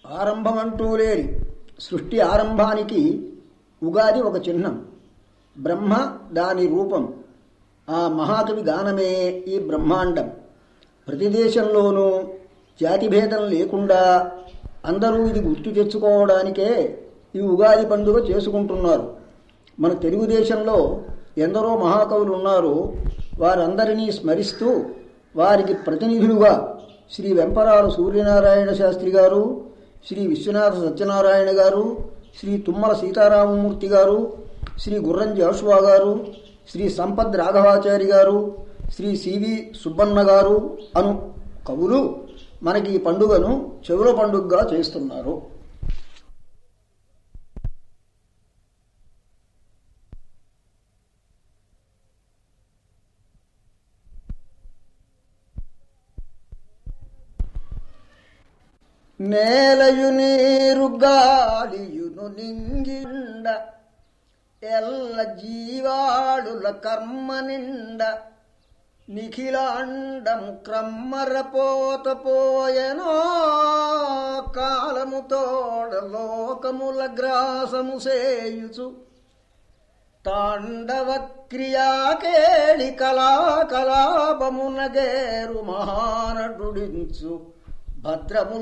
ఆరంభం అంటూ లేని సృష్టి ఆరంభానికి ఉగాది ఒక చిహ్నం బ్రహ్మ దాని రూపం ఆ మహాకవి గానమే ఈ బ్రహ్మాండం ప్రతి దేశంలోనూ జాతిభేదం లేకుండా అందరూ ఇది గుర్తు తెచ్చుకోవడానికే ఈ ఉగాది పండుగ చేసుకుంటున్నారు మన తెలుగుదేశంలో ఎందరో మహాకవులు ఉన్నారు వారందరినీ స్మరిస్తూ వారికి ప్రతినిధులుగా శ్రీ వెంపరాల సూర్యనారాయణ శాస్త్రి గారు శ్రీ విశ్వనాథ సత్యనారాయణ గారు శ్రీ తుమ్మల సీతారామమూర్తి గారు శ్రీ గుర్రం జాషువా గారు శ్రీ సంపద్ రాఘవాచారి గారు శ్రీ సివి సుబ్బన్న గారు అను కవులు మనకి ఈ పండుగను చెవుల పండుగగా చేస్తున్నారు నేలయు నీరు గాలియును నింగిండ ఎల్ల జీవాడుల కర్మ నిండ నిఖిలాండము క్రమ్మరపోత పోయెనో కాలము తోడ లోకముల గ్రాసము సేయుచు తాండవ క్రియాకేళి కళాకలాపమునగేరు మహానటుడించు భద్రము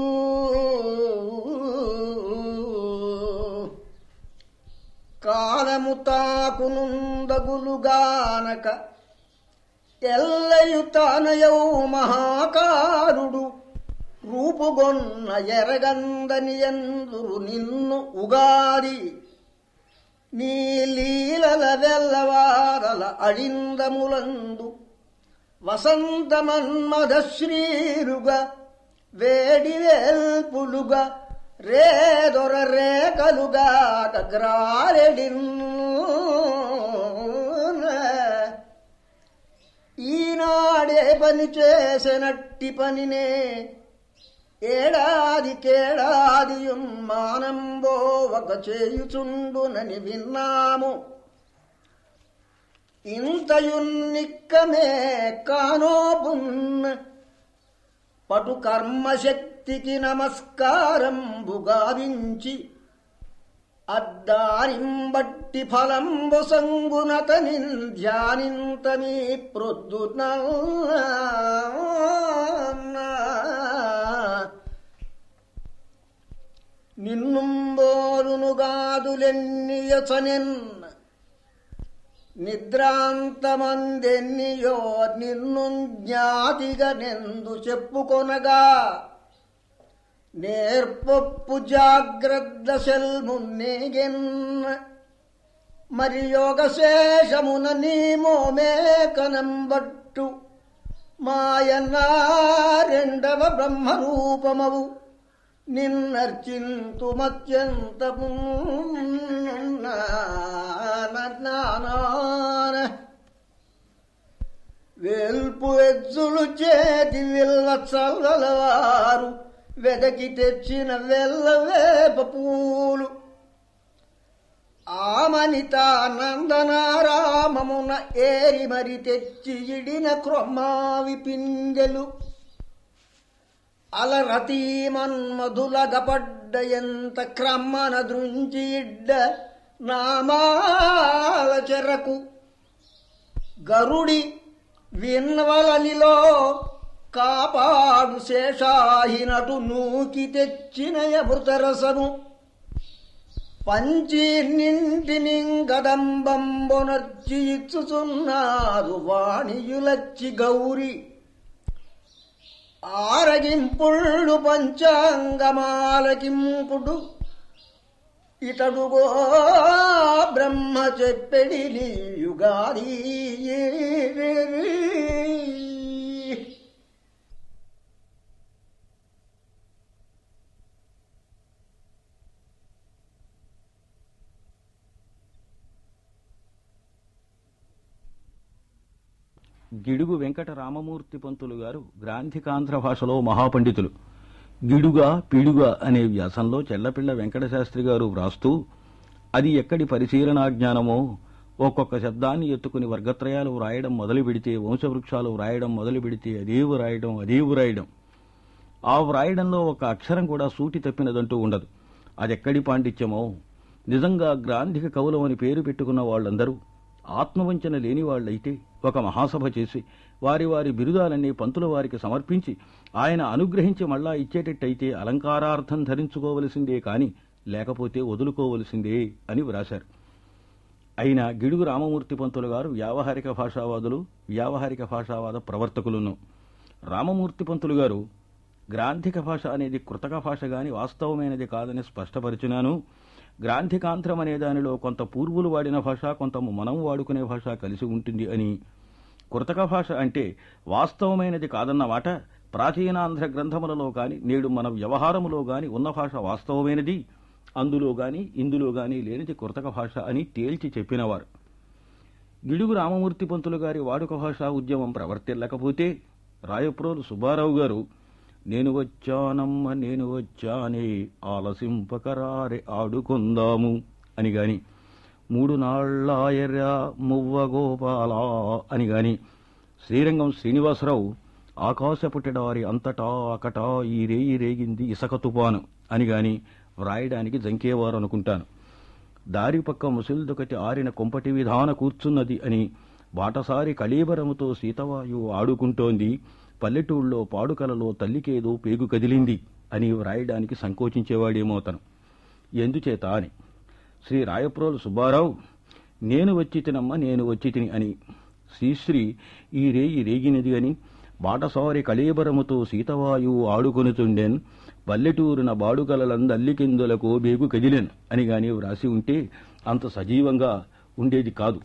కాలము తాకునుందగులుగానక ఎల్లయు తానయౌ మహాకారుడు రూపుగొన్న ఎరగందని ఎందురు నిన్ను ఉగాది నీ లీలల వెల్లవారల అడిందములందు వసంతమన్మద శ్రీరుగా వేడి వేల్పులుగా రేదొర రేకలుగా గగ్రారెడిన్ ఈనాడే పని చేసినట్టి పనినే ఏడాదికేడాదియుం మానంబో ఒక చేయుచుండునని విన్నాము ఇంతయున్నిక్కమే కానోపున్న పటు కర్మశక్తికి నమస్కారంబు గావించి అద్దారింబట్టి ఫలంబు సంగునతని ధ్యానింతమీ ప్రొద్దున నిన్నుంబోలునుగాదులెన్నియచనెన్న నిద్రాంతమందెన్నియో నిన్ను జ్ఞాతిగా నెందు చెప్పుకొనగా నేర్పొప్పు జాగ్రత్త సెల్మున్నేగెన్న మరి యోగశేషమున నీమోమే కనంబట్టు మాయన్నా రెండవ బ్రహ్మరూపమవు నిన్నర్చింతుమత్యంతము వేల్పు ఎజ్జులు చేతి విల్వ చల్లలవారు వెదకి తెచ్చిన వెల్లవేప పూలు ఆమనితానందనారామమున ఏరి మరి తెచ్చి ఇడిన క్రొమ్మావి పిందెలు అలరతీ మన్మధులగపడ్డ ఎంత క్రమ్మన దృంచి ఇడ్డ నామాల చెరకు గరుడి విన్వలనిలో కాపాడు శేషాహినటు నూకి తెచ్చిన అమృతరసము పంచి నింటిని గదంబంబొనర్చి ఇచ్చుచున్నారు వాణియులచ్చి గౌరి ఆరగింపుళ్ళు పంచాంగమాలకింపుడు ఇతడుగో బ్రహ్మ చెప్పెడి నీ యుగాది గిడుగు వెంకట రామమూర్తి పంతులు గారు గ్రాంధికాంధ్ర భాషలో మహాపండితులు గిడుగా పిడుగా అనే వ్యాసంలో చెల్లపిళ్ల వెంకటశాస్త్రి గారు వ్రాస్తూ అది ఎక్కడి పరిశీలనా జ్ఞానమో ఒక్కొక్క శబ్దాన్ని ఎత్తుకుని వర్గత్రయాలు వ్రాయడం మొదలు పెడితే వంశవృక్షాలు వ్రాయడం మొదలు పెడితే అదే వ్రాయడం అదే వ్రాయడం ఆ వ్రాయడంలో ఒక అక్షరం కూడా సూటి తప్పినదంటూ ఉండదు అదెక్కడి పాండిత్యమో నిజంగా గ్రాంధిక కవులం అని పేరు పెట్టుకున్న వాళ్ళందరూ ఆత్మవంచన లేని వాళ్ళైతే ఒక మహాసభ చేసి వారి వారి బిరుదాలన్నీ పంతుల వారికి సమర్పించి ఆయన అనుగ్రహించి మళ్ళా ఇచ్చేటట్టయితే అలంకారార్థం ధరించుకోవలసిందే కాని లేకపోతే వదులుకోవలసిందే అని వ్రాశారు అయినా గిడుగు రామమూర్తి పంతులు గారు వ్యావహారిక భాషావాదులు వ్యావహారిక భాషావాద ప్రవర్తకులను రామమూర్తి పంతులు గారు గ్రాంధిక భాష అనేది కృతక భాష గాని వాస్తవమైనది కాదని స్పష్టపరిచినాను గ్రాంధికాంధ్రం అనే దానిలో కొంత పూర్వులు వాడిన భాష కొంత మనం వాడుకునే భాష కలిసి ఉంటుంది అని కృతక భాష అంటే వాస్తవమైనది కాదన్న మాట ప్రాచీనాంధ్ర గ్రంథములలో గాని నేడు మన వ్యవహారములో గాని ఉన్న భాష వాస్తవమైనది అందులో గాని ఇందులో గాని లేనిది కృతక భాష అని తేల్చి చెప్పినవారు గిడుగు రామమూర్తి పంతులు గారి వాడుక భాషా ఉద్యమం ప్రవర్తిల్లకపోతే రాయప్రోలు సుబ్బారావు గారు నేను వచ్చానమ్మ నేను వచ్చానే ఆలసింపకరారే ఆడుకుందాము అని గాని మూడు నాళ్ళాయర్రా మువ్వ గోపాల అని గాని శ్రీరంగం శ్రీనివాసరావు ఆకాశ పుట్టడారి అంతటా అకటా ఈ రేయి రేగింది ఇసక తుపాను అని గాని వ్రాయడానికి జంకేవారు అనుకుంటాను దారి పక్క ముసిల్దొకటి ఆరిన కొంపటి విధాన కూర్చున్నది అని బాటసారి కళీబరముతో సీతవాయువు ఆడుకుంటోంది పల్లెటూళ్ళలో పాడుకలలో తల్లికేదో పేగు కదిలింది అని వ్రాయడానికి సంకోచించేవాడేమో అతను ఎందుచేత అని శ్రీ రాయప్రోలు సుబ్బారావు నేను వచ్చి తినమ్మ నేను వచ్చి తిని అని శ్రీశ్రీ ఈ రేయి రేగినది అని బాటసారి కళీబరముతో సీతవాయువు ఆడుకొనుచుండెన్ పల్లెటూరున బాడుకలలందల్లికిందులకు బేగు కదిలెన్ అని గాని వ్రాసి ఉంటే అంత సజీవంగా ఉండేది కాదు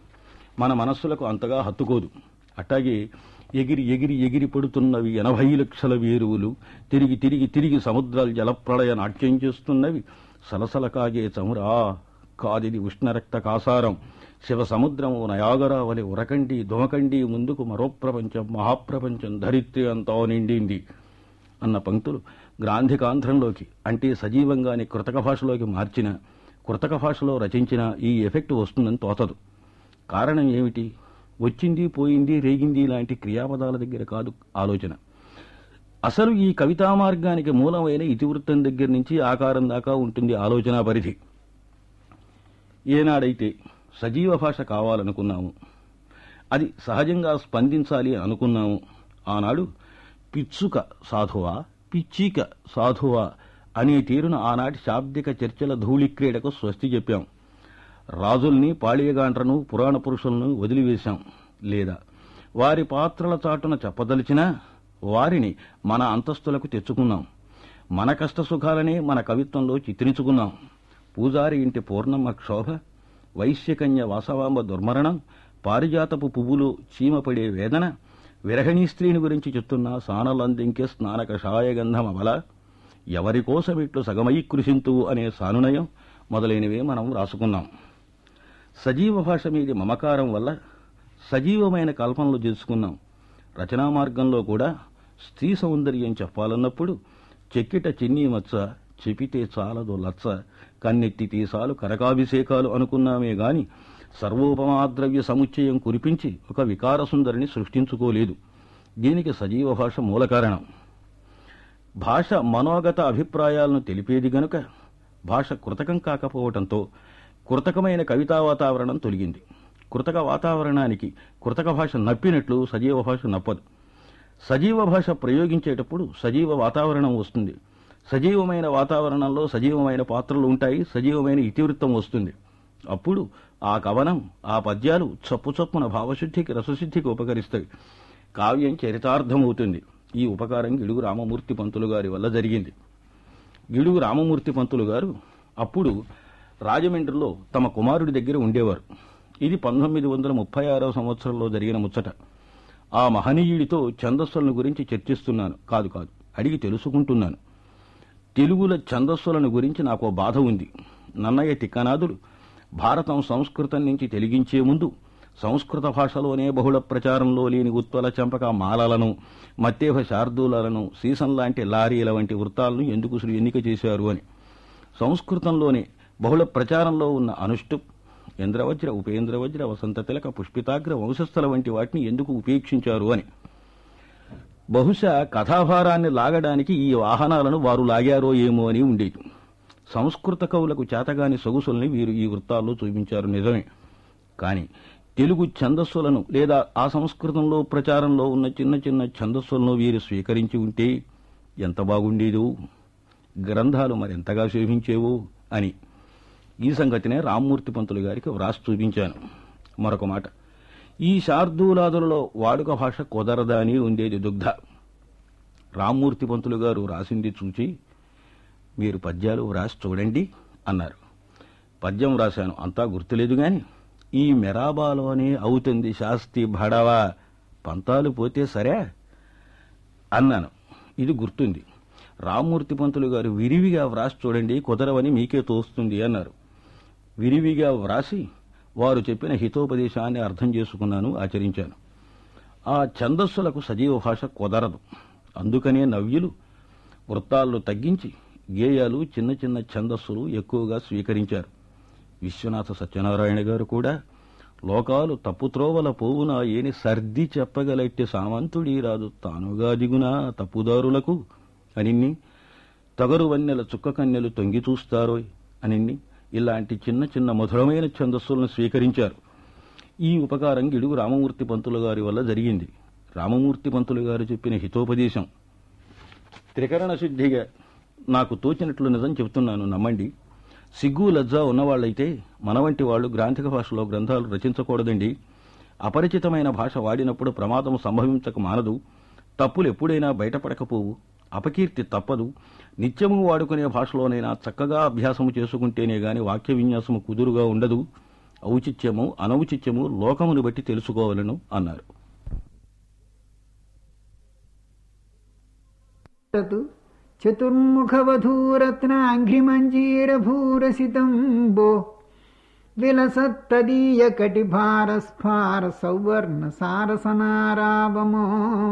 మన మనస్సులకు అంతగా హత్తుకోదు అట్టాగే ఎగిరి ఎగిరి ఎగిరి పడుతున్నవి ఎనభై లక్షల వేరువులు తిరిగి తిరిగి తిరిగి సముద్రాలు జలప్రళయ నాట్యం చేస్తున్నవి సలసల కాగే చమురా కాదిది ఉష్ణరక్త కాసారం శివ సముద్రము నయాగరావలి ఉరకండి దుమకండి ముందుకు మరో ప్రపంచం మహాప్రపంచం ధరిత్రి అంతా నిండింది అన్న పంక్తులు గ్రాంధికాంధ్రంలోకి అంటే సజీవంగాని కృతక భాషలోకి మార్చిన కృతక భాషలో రచించిన ఈ ఎఫెక్ట్ వస్తుందని తోచదు కారణం ఏమిటి వచ్చింది పోయింది రేగింది లాంటి క్రియాపదాల దగ్గర కాదు ఆలోచన అసలు ఈ కవితా మార్గానికి మూలమైన ఇతివృత్తం దగ్గర నుంచి ఆకారం దాకా ఉంటుంది ఆలోచన పరిధి ఏనాడైతే సజీవ భాష కావాలనుకున్నాము అది సహజంగా స్పందించాలి అని అనుకున్నాము ఆనాడు పిచ్చుక సాధువా పిచ్చిక సాధువా అనే తీరున ఆనాటి శాబ్దిక చర్చల ధూళిక్రీడకు స్వస్తి చెప్పాం రాజుల్ని పాళీయగాండ్రను పురాణ పురుషులను వదిలివేశాం లేదా వారి పాత్రల చాటున చెప్పదలిచినా వారిని మన అంతస్తులకు తెచ్చుకున్నాం మన కష్ట సుఖాలనే మన కవిత్వంలో చిత్రించుకున్నాం పూజారి ఇంటి పూర్ణమ్మ క్షోభ వైశ్యకన్య వాసవాంబ దుర్మరణం పారిజాతపు పువ్వులు చీమపడే వేదన విరహిణీ స్త్రీని గురించి చెప్తున్న సానలందింకే స్నాన కషాయగంధం అమల ఎవరి కోసం ఇట్లు సగమై కృషింతు అనే సానునయం మొదలైనవే మనం రాసుకున్నాం సజీవ భాష మీది మమకారం వల్ల సజీవమైన కల్పనలు చేసుకున్నాం రచనా మార్గంలో కూడా స్త్రీ సౌందర్యం చెప్పాలన్నప్పుడు చెక్కిట చిన్ని మచ్చ చెపితే చాలదు లచ్చ కన్నెత్తి తీసాలు కరకాభిషేకాలు అనుకున్నామే గాని సర్వోపమాద్రవ్య సముచ్చయం కురిపించి ఒక వికార సుందరిని సృష్టించుకోలేదు దీనికి సజీవ భాష మూల కారణం భాష మనోగత అభిప్రాయాలను తెలిపేది గనుక భాష కృతకం కాకపోవటంతో కృతకమైన కవితా వాతావరణం తొలగింది కృతక వాతావరణానికి కృతక భాష నప్పినట్లు సజీవ భాష నప్పదు సజీవ భాష ప్రయోగించేటప్పుడు సజీవ వాతావరణం వస్తుంది సజీవమైన వాతావరణంలో సజీవమైన పాత్రలు ఉంటాయి సజీవమైన ఇతివృత్తం వస్తుంది అప్పుడు ఆ కవనం ఆ పద్యాలు చప్పు చప్పున భావశుద్ధికి రసశుద్ధికి ఉపకరిస్తాయి కావ్యం చరితార్థమవుతుంది ఈ ఉపకారం గిడుగు రామమూర్తి పంతులు గారి వల్ల జరిగింది గిడుగు రామమూర్తి పంతులు గారు అప్పుడు రాజమండ్రిలో తమ కుమారుడి దగ్గర ఉండేవారు ఇది పంతొమ్మిది వందల ముప్పై ఆరో సంవత్సరంలో జరిగిన ముచ్చట ఆ మహనీయుడితో ఛందస్సులను గురించి చర్చిస్తున్నాను కాదు కాదు అడిగి తెలుసుకుంటున్నాను తెలుగుల ఛందస్సులను గురించి నాకు ఓ బాధ ఉంది నన్నయ్య తిక్కనాథుడు భారతం సంస్కృతం నుంచి తెలిగించే ముందు సంస్కృత భాషలోనే బహుళ ప్రచారంలో లేని ఉత్పల చంపక మాలలను మత్తేభ శార్దూలను సీసం లాంటి లారీల వంటి వృత్తాలను ఎందుకు శ్రీ ఎన్నిక చేశారు అని సంస్కృతంలోనే బహుళ ప్రచారంలో ఉన్న అనుష్టు ఇంద్రవజ్ర ఉపేంద్రవజ్ర వసంత తిలక పుష్పితాగ్ర వంశస్థల వంటి వాటిని ఎందుకు ఉపేక్షించారు అని బహుశా కథాభారాన్ని లాగడానికి ఈ వాహనాలను వారు లాగారో ఏమో అని ఉండేది సంస్కృత కవులకు చేతగాని సొగుసుల్ని వీరు ఈ వృత్తాల్లో చూపించారు నిజమే కాని తెలుగు ఛందస్సులను లేదా ఆ సంస్కృతంలో ప్రచారంలో ఉన్న చిన్న చిన్న ఛందస్సులను వీరు స్వీకరించి ఉంటే ఎంత బాగుండేదో గ్రంథాలు మరెంతగా శోభించేవో అని ఈ సంగతినే రామ్మూర్తి పంతులు గారికి వ్రాసి చూపించాను మరొక మాట ఈ శార్దూలాదులలో వాడుక భాష కుదరదా అని ఉండేది దుగ్ధ రామ్మూర్తి పంతులు గారు రాసింది చూచి మీరు పద్యాలు వ్రాసి చూడండి అన్నారు పద్యం రాశాను అంతా గుర్తులేదు గాని ఈ మెరాబాలోనే అవుతుంది శాస్తి భడవా పంతాలు పోతే సరే అన్నాను ఇది గుర్తుంది రామ్మూర్తి పంతులు గారు విరివిగా వ్రాసి చూడండి కుదరవని మీకే తోస్తుంది అన్నారు విరివిగా వ్రాసి వారు చెప్పిన హితోపదేశాన్ని అర్థం చేసుకున్నాను ఆచరించాను ఆ ఛందస్సులకు సజీవ భాష కుదరదు అందుకనే నవ్యులు వృత్తాలను తగ్గించి గేయాలు చిన్న చిన్న ఛందస్సులు ఎక్కువగా స్వీకరించారు విశ్వనాథ సత్యనారాయణ గారు కూడా లోకాలు తప్పుత్రోవల పోవునా ఏని సర్ది చెప్పగలట్టి సామంతుడీ రాదు తానుగా దిగునా తప్పుదారులకు అనిన్ని తగరు వన్నెల చుక్క కన్నెలు తొంగి చూస్తారోయ్ అనిన్ని ఇలాంటి చిన్న చిన్న మధురమైన ఛందస్సులను స్వీకరించారు ఈ ఉపకారం గిడుగు రామమూర్తి పంతులు గారి వల్ల జరిగింది రామమూర్తి పంతులు గారు చెప్పిన హితోపదేశం త్రికరణ శుద్ధిగా నాకు తోచినట్లు నిజం చెబుతున్నాను నమ్మండి సిగ్గు లజ్జ ఉన్నవాళ్లైతే మన వంటి వాళ్ళు గ్రాంథిక భాషలో గ్రంథాలు రచించకూడదండి అపరిచితమైన భాష వాడినప్పుడు ప్రమాదం సంభవించక మానదు తప్పులు ఎప్పుడైనా బయటపడకపోవు అపకీర్తి తప్పదు నిత్యము వాడుకునే భాషలోనైనా చక్కగా అభ్యాసము చేసుకుంటేనే గాని వాక్య విన్యాసము కుదురుగా ఉండదు ఔచిత్యము అనౌచిత్యము లోకమును బట్టి తెలుసుకోవలను అన్నారు తత్ చతుర్ముఖవధూరత్నాఘ్రిమంజీరభూరసితంబో విలసత్తదీయ కటిభారస్ఫార సౌవర్ణ సారసనారావమో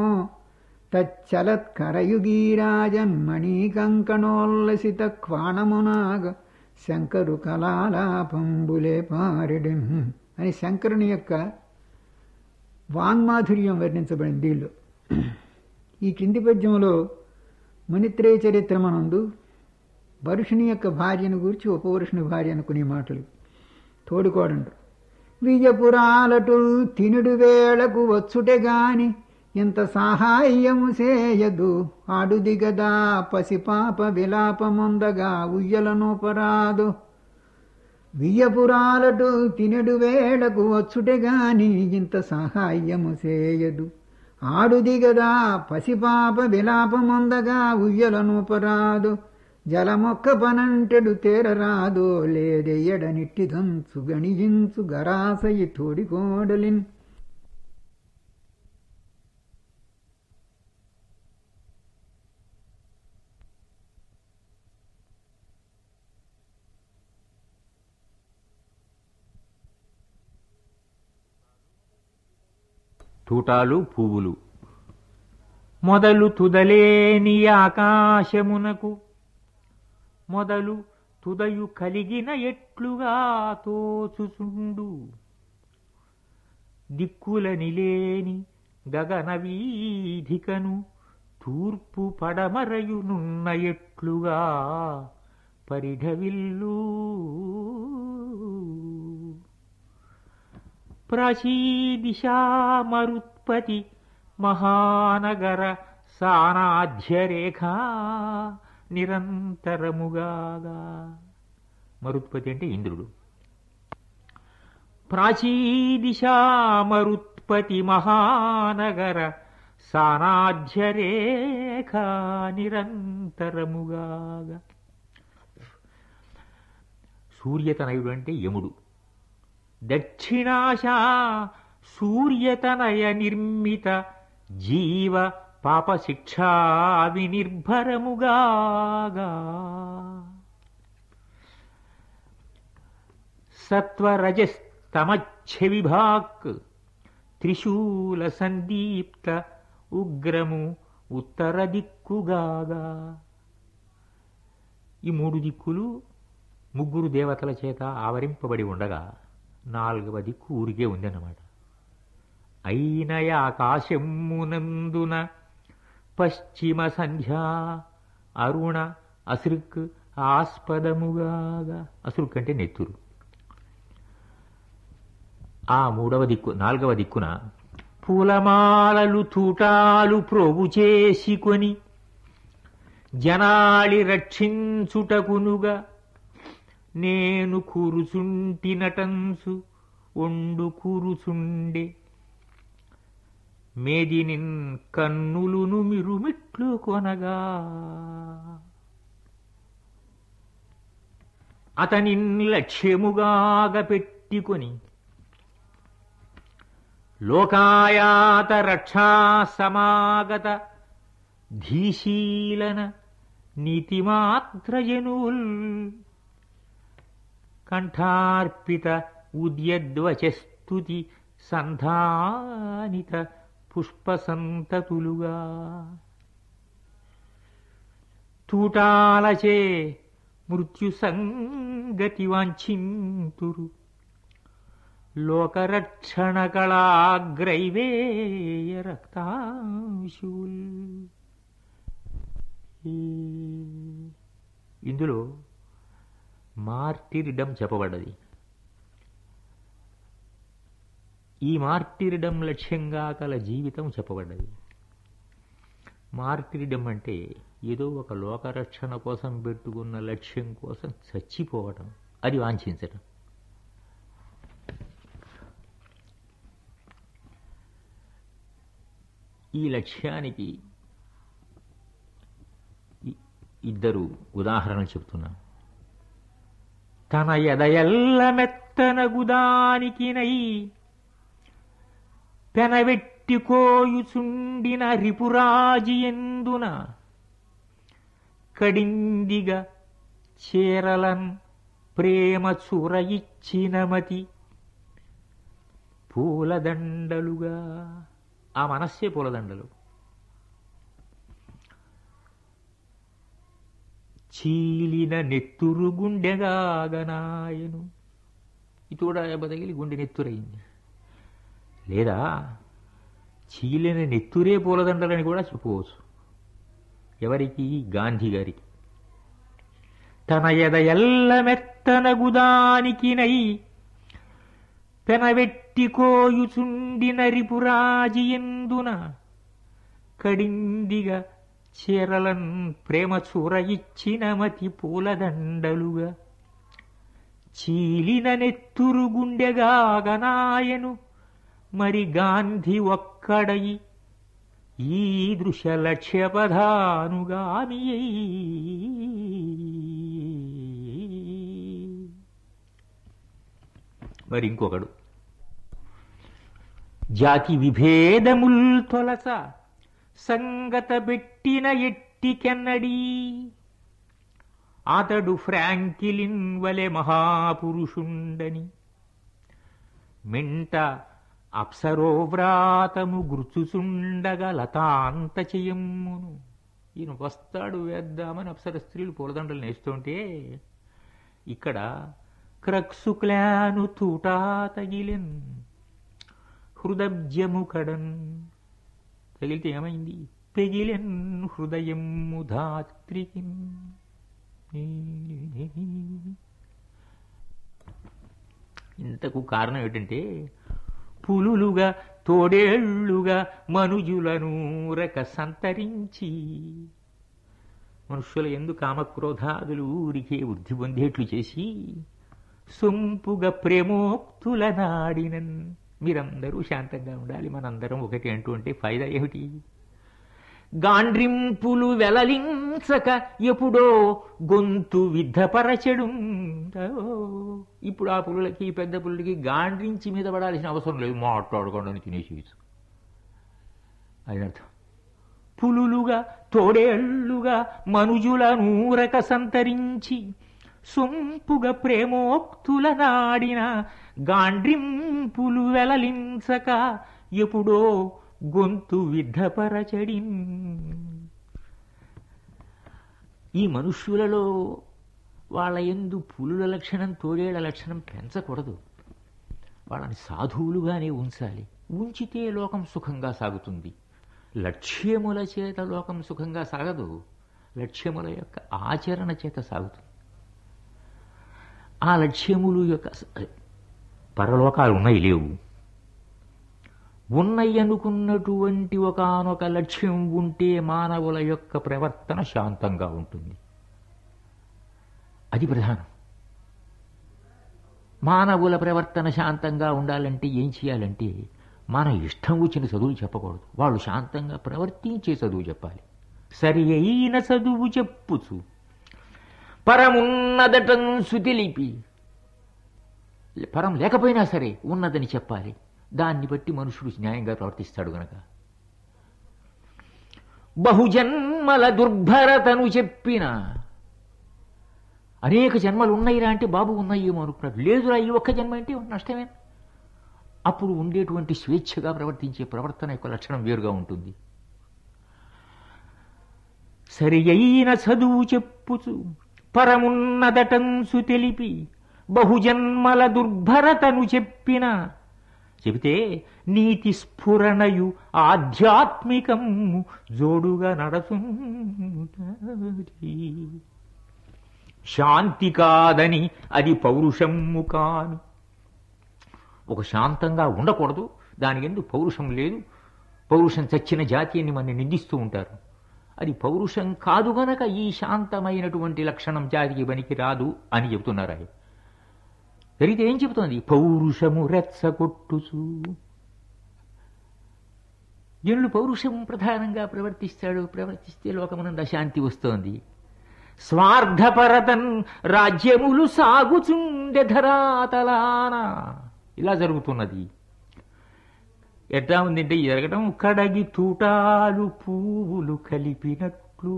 తచ్చలత్కరయుగీరాజన్మణీకంకణోల్లసిత క్వాణమునాగ శంకరు కళాలాపంబులే పారిడిం అని శంకరుని యొక్క వాంగ్మాధుర్యం వర్ణించబడింది దీనిలో ఈ క్రింది పద్యంలో మునిత్రేయ చరిత్రమనందు వరుషుని యొక్క భార్యను గురించి ఉపవరుషుని భార్య అనుకునే మాటలు తోడుకోడంటారు విజపురాలటు తినుడు వేళకు వచ్చుటే గాని ఇంత సహాయము చేయదు ఆడుది గదా పసిపాప విలాపముందగా ఉయ్యలనూపరాదు వియ్యపురాలటు తినడు వేళకు వచ్చుటే గాని ఇంత సహాయము చేయదు ఆడుది గదా పసిపాప విలాపముందగా ఉయ్యలనూపరాదు జలమొక్క పనంటెడు తేరరాదో లేదెయ్యడనిట్టిదంచు గణిజించు గరాసయి తోడికోడలిన్ తూటాలు పువ్వులు మొదలు తుదలేని ఆకాశమునకు మొదలు తుదయు కలిగిన ఎట్లుగా తోచుచుండు దిక్కుల నిలేని గగన వీధికను తూర్పు పడమరయునున్న ఎట్లుగా పరిఢవిల్లు ప్రాచీదిశామరుత్పతి మహానగర సానాధ్యరేఖ నిరంతరముగాగా మరుత్పతి అంటే ఇంద్రుడు ప్రాచీదిశామరుత్పతి మహానగర సానాధ్యరేఖ నిరంతరముగాగా సూర్యతనయుడు అంటే యముడు దక్షిణాశ సూర్యతనయ నిర్మిత జీవ పాప శిక్షా వినిర్భరముగాగా సత్వరజస్తమచ్చవిభాక్ త్రిశూల సందీప్త ఉగ్రము ఉత్తర దిక్కుగాగా ఈ మూడు దిక్కులు ముగ్గురు దేవతల చేత ఆవరింపబడి ఉండగా నాలుగవ దిక్కు ఊరికే ఉందన్నమాట అయిన ఆకాశమునందున పశ్చిమ సంధ్యా అరుణ అసృక్ ఆస్పదముగాగా అసృక్ అంటే నెత్తురు ఆ మూడవ దిక్కు నాలుగవ దిక్కున పూలమాలలు తూటాలు ప్రోగు చేసుకొని జనాళి రక్షించుటకునుగా నేను కూరుచుంటినటంసు ఒండు కూరుచుండే మేదినిన్ కన్నులును మిరుమిట్లు కొనగా అతని లక్ష్యముగాగ పెట్టుకొని లోకాయాత రక్షా సమాగత ధీశీలన నీతిమాత్రజనుల్ కంఠార్పిత ఉద్యద్వచస్తుతి సంధానిత పుష్పసంతతులుగా తూటాలచే మృత్యు సంగతి వాంఛింతురు లోకరక్షణ కళాగ్రైవేయ రక్తాంశుల్ ఈ- ఇందులో మార్టిరిడం చెప్పబడ్డది ఈ మార్టిరిడం లక్ష్యంగా కల జీవితం చెప్పబడ్డది మార్టిరిడం అంటే ఏదో ఒక లోకరక్షణ కోసం పెట్టుకున్న లక్ష్యం కోసం చచ్చిపోవటం అది వాంఛించటం ఈ లక్ష్యానికి ఇ- ఇద్దరు ఉదాహరణలు చెప్తున్నా తన ఎదయల్ల మెత్తన గుదానికినై పెనవెట్టి కోయుచుండిన రిపురాజి ఎందున కడిందిగా చేరలన్ ప్రేమ చూర ఇచ్చిన మతి పూలదండలుగా ఆ మనస్సే పూలదండలు చీలిన నెత్తురు గుండెగాగనాయను ఇతోడ బదగిలి గుండె నెత్తురైంది లేదా చీలిన నెత్తురే పూలదండలని కూడా చెప్పుకోవచ్చు ఎవరికి గాంధీ గారికి తన ఎద ఎల్ల మెత్తన గుదానికినై పెనవెట్టి కోయుచుండిన రిపురాజి ఎందున కడిందిగా చీరలన్ ప్రేమ చూర ఇచ్చిన మతి పూలదండలుగా చీలిన నెత్తురు గుండెగాగనాయను మరి గాంధీ ఒక్కడై ఈ దృశ లక్ష్యపధానుగామి మరి ఇంకొకడు జాతి విభేదముల్ తొలస సంగత పెట్టిన ఎట్టికెన్నడీ అతడు ఫ్రాంకిలిన్ వలె మహాపురుషుండని మెంట అప్సరోవ్రాతము గుర్చుచుండగ లతాంత చెయ్యమ్మును ఈయన వస్తాడు వేద్దామని అప్సర స్త్రీలు పూలదండలు నేస్తుంటే ఇక్కడ క్రక్సు క్లాను తూటా తగిలెన్ హృదబ్జము కడన్ తగిలితే ఏమైంది పెగిలెన్ హృదయము ధాత్రికిన్ ఇంతకు కారణం ఏంటంటే పులులుగా తోడేళ్లుగా మనుజులను రక సంతరించి మనుష్యుల ఎందు కామక్రోధాదులు ఊరికే వృద్ధి పొందేట్లు చేసి సొంపుగా ప్రేమోక్తుల నాడినన్ మీరందరూ శాంతంగా ఉండాలి మనందరం ఒకటి అంటూ అంటే ఫైదా ఏమిటి గాండ్రింపులు వెలలించక ఎప్పుడో గొంతు విద్ధపరచడు ఇప్పుడు ఆ పులులకి ఈ పెద్ద పులులకి గాండ్రించి మీద పడాల్సిన అవసరం లేదు మాట్లాడకుండా అని తినేసేయచ్చు అది అర్థం పులులుగా తోడేళ్లుగా మనుజుల నూరక సంతరించి సొంపుగా ప్రేమోక్తుల నాడిన గాండ్రింపులు వెలలించక ఎప్పుడో గొంతు విద్ధపరచడిన్ ఈ మనుష్యులలో వాళ్ళ ఎందు పులుల లక్షణం తోడేళ్ల లక్షణం పెంచకూడదు వాళ్ళని సాధువులుగానే ఉంచాలి ఉంచితే లోకం సుఖంగా సాగుతుంది లక్ష్యముల చేత లోకం సుఖంగా సాగదు లక్ష్యముల యొక్క ఆచరణ చేత సాగుతుంది ఆ లక్ష్యములు యొక్క పరలోకాలు ఉన్నాయి లేవు ఉన్నాయి అనుకున్నటువంటి ఒకనొక లక్ష్యం ఉంటే మానవుల యొక్క ప్రవర్తన శాంతంగా ఉంటుంది అది ప్రధానం మానవుల ప్రవర్తన శాంతంగా ఉండాలంటే ఏం చేయాలంటే మన ఇష్టం వచ్చిన చదువులు చెప్పకూడదు వాళ్ళు శాంతంగా ప్రవర్తించే చదువు చెప్పాలి సరి అయిన చదువు చెప్పుచు పరమున్నదటంసు తెలిపి పరం లేకపోయినా సరే ఉన్నదని చెప్పాలి దాన్ని బట్టి మనుషుడు న్యాయంగా ప్రవర్తిస్తాడు గనక బహుజన్మల దుర్భరతను చెప్పిన అనేక జన్మలు ఉన్నాయిరా అంటే బాబు ఉన్నాయేమో అనుకున్నాడు లేదురా ఈ ఒక్క జన్మ అంటే నష్టమే అప్పుడు ఉండేటువంటి స్వేచ్ఛగా ప్రవర్తించే ప్రవర్తన యొక్క లక్షణం వేరుగా ఉంటుంది సరి అయిన చదువు చెప్పుచు పరమున్నదటంసు తెలిపి బహుజన్మల దుర్భరతను చెప్పిన చెబితే నీతి స్ఫురణయు ఆధ్యాత్మికము జోడుగా నడసు శాంతి కాదని అది పౌరుషము కాను ఒక శాంతంగా ఉండకూడదు దానికి ఎందుకు పౌరుషం లేదు పౌరుషం చచ్చిన జాతీయాన్ని మన నిందిస్తూ ఉంటారు అది పౌరుషం కాదు గనక ఈ శాంతమైనటువంటి లక్షణం జాతికి పనికి రాదు అని చెబుతున్నారు ఆయన జరిగితే ఏం చెబుతోంది పౌరుషము రెచ్చగొట్టుచు జనులు పౌరుషం ప్రధానంగా ప్రవర్తిస్తాడు ప్రవర్తిస్తే లోకమునంద శాంతి వస్తోంది స్వార్థపరతన్ రాజ్యములు సాగుచుండె ధరాతలాన ఇలా జరుగుతున్నది ఎట్లా ఉందంటే జరగడం కడగి తూటాలు పువ్వులు కలిపినట్లు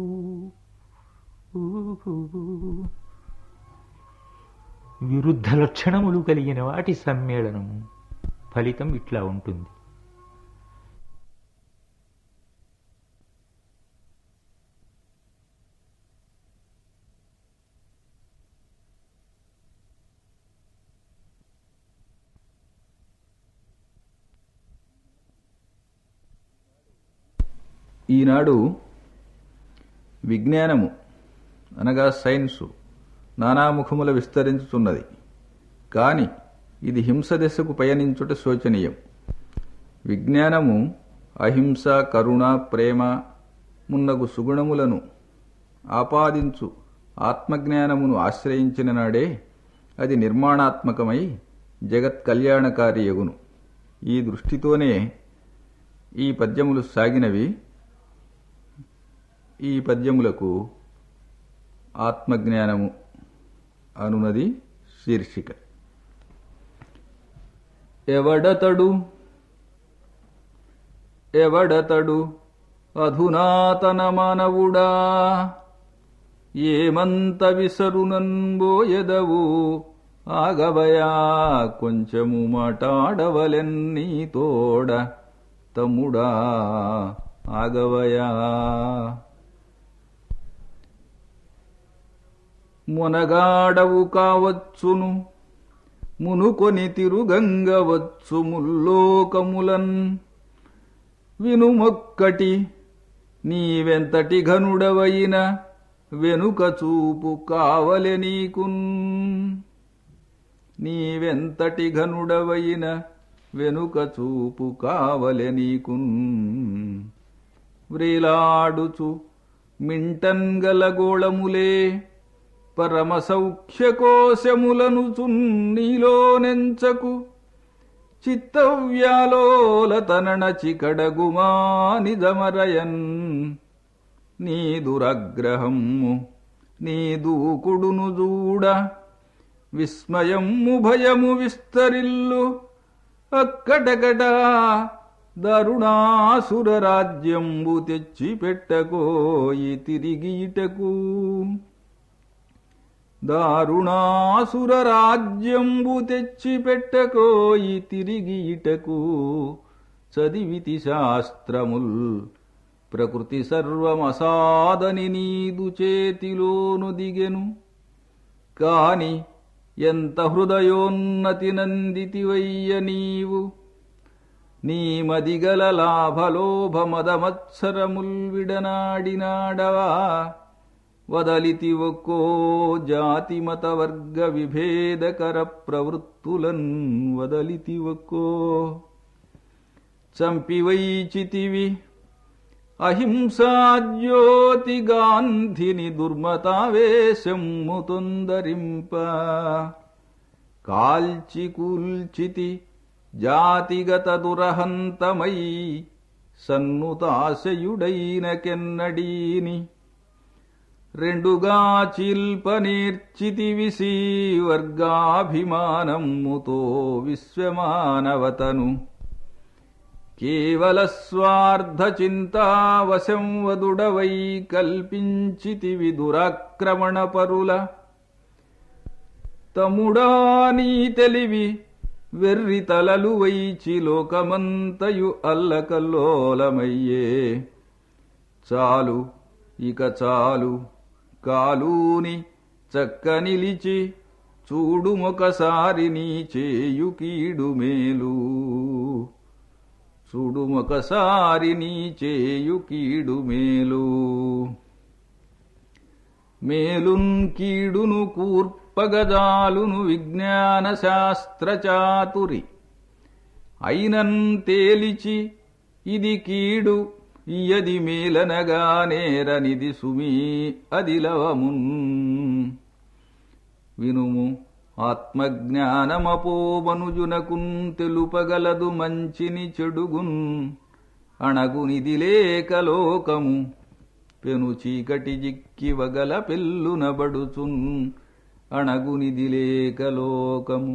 విరుద్ధ లక్షణములు కలిగిన వాటి సమ్మేళనము ఫలితం ఇట్లా ఉంటుంది ఈనాడు విజ్ఞానము అనగా సైన్సు నానాముఖముల విస్తరించుతున్నది కాని ఇది హింస దిశకు పయనించుట శోచనీయం విజ్ఞానము అహింస కరుణ ప్రేమ మున్నగు సుగుణములను ఆపాదించు ఆత్మజ్ఞానమును ఆశ్రయించిన నాడే అది నిర్మాణాత్మకమై జగత్ కళ్యాణకారి యగును ఈ దృష్టితోనే ఈ పద్యములు సాగినవి ఈ పద్యములకు ఆత్మజ్ఞానము అనునది శీర్షిక ఎవడతడు ఎవడతడు అధునాతన మానవుడా ఏమంత విసరునన్బోయెదవు ఆగవయా కొంచెము మాటాడవలెన్నీ తోడ తమ్ముడా ఆగవయా మునగాడవు కావచ్చును మునుకొని తిరుగంగవచ్చు ముల్లోకములన్ వినుమొక్కటి నీవెంతటి ఘనుడవైన వెనుక చూపు కావలె నీకున్ నీవెంతటి ఘనుడవైన వెనుక చూపు కావలె నీకున్ వ్రేలాడుచు మింటన్ గలగోళములే పరమ సౌఖ్యకోశములను చున్నీలో నెంచకు చిత్తవ్యాలోల తనణ చికడగుమా నిజమరయన్ నీ దురగ్రహము నీ దూకుడును చూడ విస్మయము భయము విస్తరిల్లు అక్కడకట దరుణాసుర రాజ్యంబు తెచ్చి పెట్టకోయి తిరిగి ఇటకు దారుణాసుర రాజ్యంబు తెచ్చి పెట్టకోయి తిరిగి ఇటకు చదివితి శాస్త్రముల్ ప్రకృతి సర్వమసాదని నీదు చేతిలోను దిగెను కాని ఎంత హృదయోన్నతి నందితివయ్య నీవు నీ మదిగల లాభలోభమదమత్సరముల్ విడనాడినాడవా వదలితి ఒక్కో జాతి మత వర్గ విభేదకర ప్రవృత్తులన్ వదలితి ఒక్కో చంపివైచితివి అహింసాజ్యోతి గాంధిని దుర్మతావేశము తొందరింప కాల్చి కూల్చితి జాతిగత దురహంతమై సన్నుతాశయుడైన కెన్నడీని రెండుగా చీల్పనేర్చితివిసి వర్గాభిమానముతో విశ్వమానవతను కేవల స్వార్థ చింతావశం వదుడవై కల్పించితివి దురాక్రమణ పరుల తముడా నీ తెలివి వెర్రి తలలు వైచి లోకమంతయు అల్లకల్లోలమయ్యే చాలు ఇక చాలు కాలూని చక్క నిలిచి చూడుమొకసారి నీ చేయు కీడు మేలు చూడుమొకసారి నీ చేయు కీడు మేలు మేలున్ కీడును కూర్పగజాలును విజ్ఞాన శాస్త్ర చాతురి అయినన్ తేలిచి ఇది కీడు ఇయది మేలనగా నేరనిది సుమీ అదిలవమున్ వినుము ఆత్మజ్ఞానమపోమనుజునకున్ తెలుపగలదు మంచిని చెడుగున్ అణగునిది లేక లోకము పెను చీకటి జిక్కి వగల పెల్లునబడుచున్ అణగునిది లేక లోకము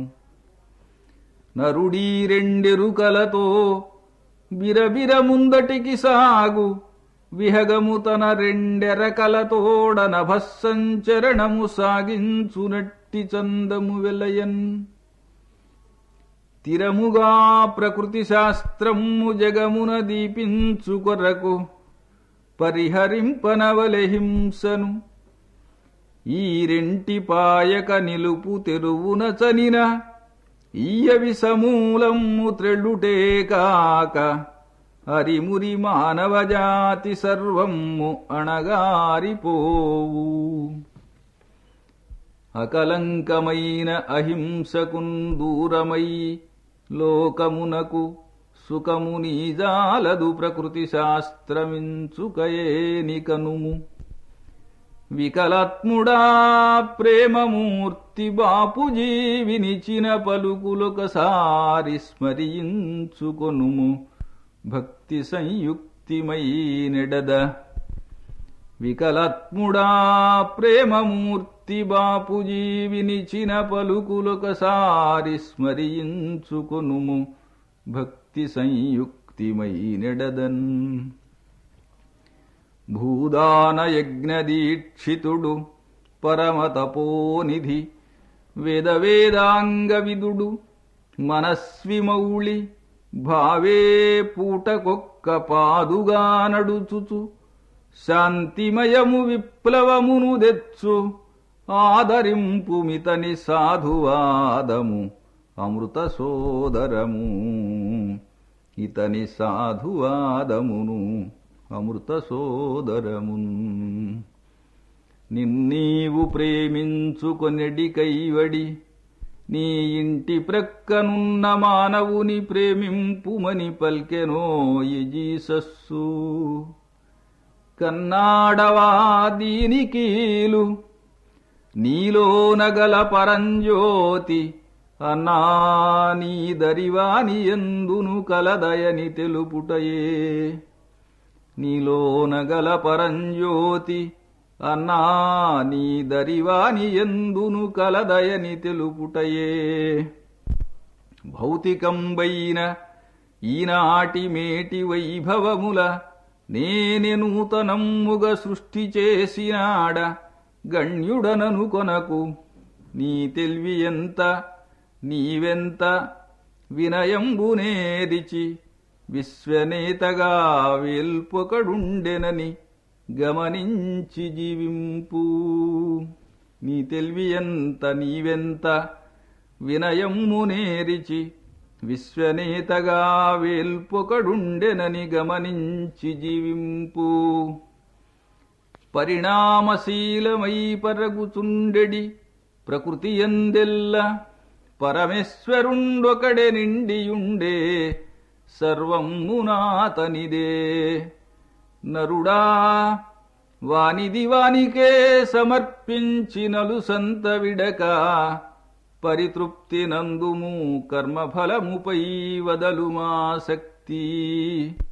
నరుడీ రెండెరుకలతో బిరబిర ముందటికి సాగు విహగము తన రెండెరకలతోడ నభస్సంచరణము సాగించునట్టి చందము వెలయన్ తిరముగా ప్రకృతి శాస్త్రము జగమున దీపించు కొరకు పరిహరింపనవలె హింసను ఈ రెంటి పాయక నిలుపు తెరువున చనిన ఈయవి సమూలము త్రెళ్ళుటే కాక హరిమురి మానవజాతి సర్వము అణగారిపోవు అకలంకమైన అహింసకున్ దూరమై లోకమునకు సుఖము నీజాలదు ప్రకృతి శాస్త్రమించుకయేని కనుము వికలాత్ముడా ప్రేమమూర్తి బాపు జీవినిచిన పలుకులొకసారి స్మరించుకొనుము భక్తి సంయుక్తిమై నెడద వికలాత్ముడా ప్రేమమూర్తి బాపు జీవినిచిన పలుకులొకసారి స్మరించుకొనుము భక్తి సంయుక్తిమై నెడదన్ భూదాన యజ్ఞదీక్షితుడు పరమతపోనిధి వేద వేదాంగ విదుడు మనస్విమౌళి భావే పూటకొక్క పాదుగా నడుచుచు శాంతిమయము విప్లవమును దెచ్చు ఆదరింపు మితని సాధువాదము అమృత సోదరము ఇతని సాధువాదమును అమృత సోదరమున్ నిన్నీవు ప్రేమించుకొనెడి కైవడి నీ ఇంటి ప్రక్కనున్న మానవుని ప్రేమింపుమని పల్కెనో జీసస్సు కన్నాడవా దీనికీలు నీలో నగల పరంజ్యోతి అన్నా నీ దరివాని ఎందును కలదయని తెలుపుటయే నీలో నగల పరంజ్యోతి అన్నా నీ దరివాని ఎందును కలదయని తెలుపుటయే భౌతికంబైన ఈనాటి మేటి వైభవముల నేనె నూతనమ్ముగ సృష్టి చేసినాడ గణ్యుడనను కొనకు నీ తెలివి ఎంత నీవెంత వినయంబునేరిచి విశ్వనేతగా వేల్పొకడుండెనని గమనించి జీవింపు నీ తెలివి ఎంత నీవెంత వినయమ్ము నేరిచి విశ్వనేతగా వేల్పొకడుండెనని గమనించి జీవింపు పరిణామశీలమై పరగుచుండెడి ప్రకృతి ఎందెల్ల పరమేశ్వరుండొకడే నిండియుండే సర్వమునాతనిదే నరుడా వానిది వానికే సమర్పించినలు సంత విడక పరితృప్తి నందుము కర్మఫలముపై వదలుమా శక్తి